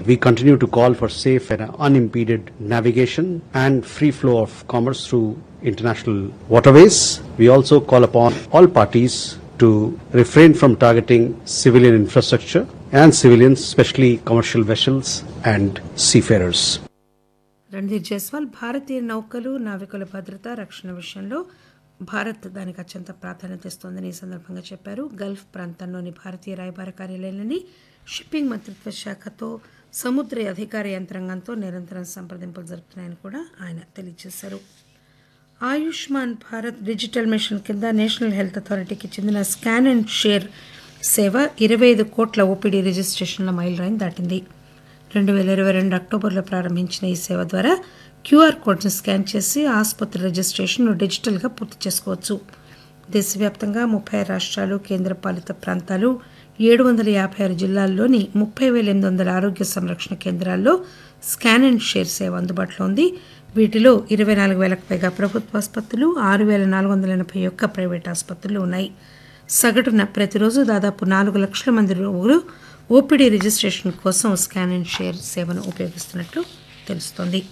We continue to call for safe and unimpeded navigation and free flow of commerce through international waterways. We also call upon all parties to refrain from targeting civilian infrastructure and civilians, especially commercial vessels and seafarers. Randhir Jaiswal భారతీయ నౌకలు నావికుల భద్రత రక్షణ విషయంలో భారత్ దానికి అత్యంత ప్రాధాన్యత ఇస్తోందని ఈ సందర్భంగా చెప్పారు గల్ఫ్ ప్రాంతంలోని భారతీయ రాయబార కార్యాలయాలని షిప్పింగ్ మంత్రిత్వ శాఖతో సముద్ర అధికార యంత్రాంగంతో నిరంతరం సంప్రదింపులు జరుపుతున్నాయని కూడా ఆయన తెలియజేశారు ఆయుష్మాన్ భారత్ డిజిటల్ మిషన్ కింద నేషనల్ హెల్త్ అథారిటీకి చెందిన స్కాన్ అండ్ షేర్ సేవ ఇరవై ఐదు కోట్ల ఓపీడీ రిజిస్ట్రేషన్ల మైలురాయిని దాటింది రెండు వేల ఇరవై రెండు అక్టోబర్లో ప్రారంభించిన ఈ సేవ ద్వారా క్యూఆర్ కోడ్ను స్కాన్ చేసి ఆసుపత్రి రిజిస్ట్రేషన్ను డిజిటల్గా పూర్తి చేసుకోవచ్చు దేశవ్యాప్తంగా ముప్పై రాష్ట్రాలు కేంద్రపాలిత ప్రాంతాలు ఏడు వందల యాభై ఆరు జిల్లాల్లోని ముప్పై వేల ఎనిమిది వందల ఆరోగ్య సంరక్షణ కేంద్రాల్లో స్కాన్ అండ్ షేర్ సేవ అందుబాటులో ఉంది వీటిలో ఇరవై నాలుగు వేలకు పైగా ప్రభుత్వ ఆసుపత్రులు ఆరు వేల నాలుగు వందల ఎనభై ఒక్క ప్రైవేట్ ఆసుపత్రులు ఉన్నాయి సగటున ప్రతిరోజు దాదాపు నాలుగు లక్షల మంది రోగులు ఓపీడీ రిజిస్ట్రేషన్ కోసం స్కాన్ అండ్ షేర్ సేవను ఉపయోగిస్తున్నట్లు తెలుస్తోంది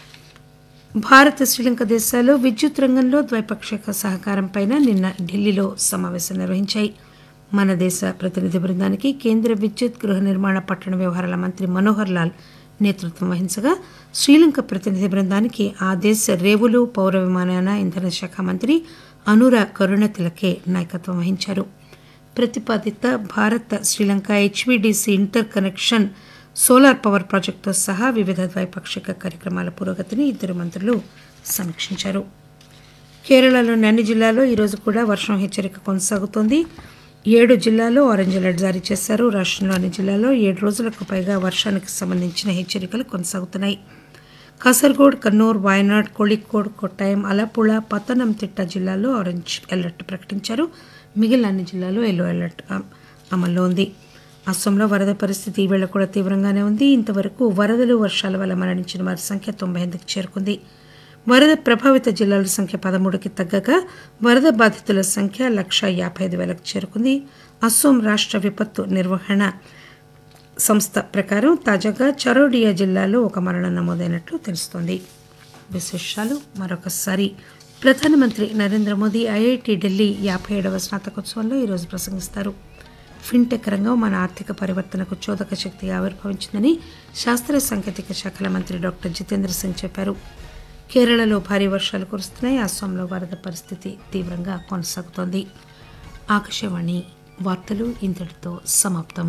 భారత్ శ్రీలంక దేశాలు విద్యుత్ రంగంలో ద్వైపాక్షిక సహకారంపై నిన్న ఢిల్లీలో సమావేశం నిర్వహించాయి మన దేశ ప్రతినిధి బృందానికి కేంద్ర విద్యుత్ గృహ నిర్మాణ పట్టణ వ్యవహారాల మంత్రి మనోహర్ లాల్ నేతృత్వం వహించగా శ్రీలంక ప్రతినిధి బృందానికి ఆ దేశ రేవులు పౌర విమానయాన ఇంధన శాఖ మంత్రి అనురా కరుణతిలకే నాయకత్వం వహించారు ప్రతిపాదిత Bharat Sri Lanka HVDC interconnection solar power ప్రాజెక్టుతో సహా వివిధ ద్వైపాక్షిక కార్యక్రమాల పురోగతిని ఇద్దరు మంత్రులు సమీక్షించారు కేరళలోని అన్ని జిల్లాల్లో ఈరోజు కూడా వర్షం హెచ్చరిక కొనసాగుతోంది ఏడు జిల్లాల్లో ఆరెంజ్ అలర్ట్ జారీ చేశారు రాష్ట్రంలో అన్ని జిల్లాల్లో ఏడు రోజులకు పైగా వర్షానికి సంబంధించిన హెచ్చరికలు కొనసాగుతున్నాయి కాసర్గోడ్ కన్నూర్ వాయనాడ్ కోళికోడ్ కొట్టాయం అలపుళ పతనంతిట్ట జిల్లాల్లో ఆరెంజ్ అలర్ట్ ప్రకటించారు మిగిలిన అన్ని జిల్లాల్లో ఎల్లో అలర్ట్ అ- అమల్లో ఉంది అస్సాంలో వరద పరిస్థితి ఈవేళ కూడా తీవ్రంగానే ఉంది ఇంతవరకు వరదలు వర్షాల వల్ల మరణించిన వారి సంఖ్య తొంభై ఎనిమిదికి చేరుకుంది వరద ప్రభావిత జిల్లాల సంఖ్య పదమూడుకి తగ్గగా వరద బాధితుల సంఖ్య లక్ష యాభై ఐదు వేలకు చేరుకుంది అస్సోం రాష్ట్ర విపత్తు నిర్వహణ సంస్థ ప్రకారం తాజాగా చరోడియా జిల్లాలో ఒక మరణం నమోదైనట్లు తెలుస్తోంది విశేషాలు మరొకసారి ప్రధానమంత్రి నరేంద్ర మోదీ ఐఐటి ఢిల్లీ యాభై ఏడవ స్నాతకోత్సవంలో ఈరోజు ప్రసంగిస్తారు ఫిన్టెక్ రంగం మన ఆర్థిక పరివర్తనకు చోదక శక్తిగా ఆవిర్భవించిందని శాస్త్ర సాంకేతిక శాఖల మంత్రి డాక్టర్ జితేంద్ర సింగ్ చెప్పారు కేరళలో భారీ వర్షాలు కురుస్తున్నాయి అస్సాంలో వరద పరిస్థితి తీవ్రంగా కొనసాగుతోంది ఆకాశవాణి వార్తలు ఇంతటితో సమాప్తం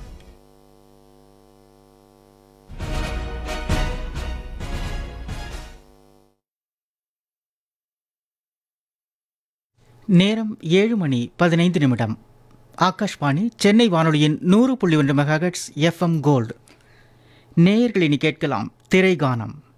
நேரம் ஏழு மணி பதினைந்து நிமிடம் ஆகாஷ்வாணி சென்னை வானொலியின் நூறு புள்ளி ஒன்று மெகாஹெட்ஸ் எஃப்எம் கோல்டு நேயர்கள் இனி கேட்கலாம் திரைகானம்